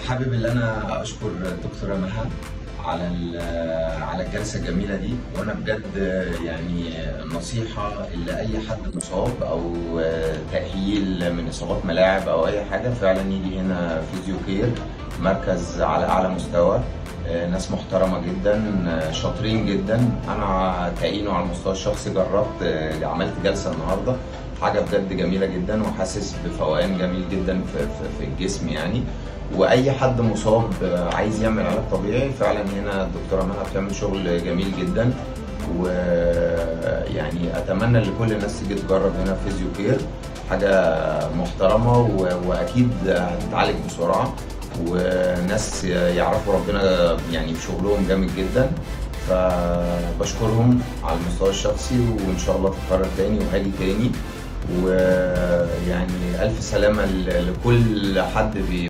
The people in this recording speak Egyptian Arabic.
حابب ان انا اشكر الدكتوره مها على ال- على الجلسه الجميله دي وانا بجد يعني نصيحه لاي حد مصاب او تاهيل من اصابات ملاعب او اي حاجه فعلا يجي هنا فيزيو كير مركز على اعلى مستوى ناس محترمه جدا شاطرين جدا انا كأينو على المستوى الشخصي جربت عملت جلسه النهارده حاجه بجد جميله جدا وحاسس بفوقان جميل جدا في, في, في الجسم يعني واي حد مصاب عايز يعمل علاج طبيعي فعلا هنا الدكتوره مها بتعمل شغل جميل جدا ويعني اتمنى لكل الناس تيجي تجرب هنا في فيزيو كير حاجه محترمه و- واكيد هتتعالج بسرعه وناس يعرفوا ربنا يعني بشغلهم جامد جدا فبشكرهم على المستوى الشخصي وان شاء الله تتكرر تاني وهاجي تاني ويعني الف سلامه ل- لكل حد بي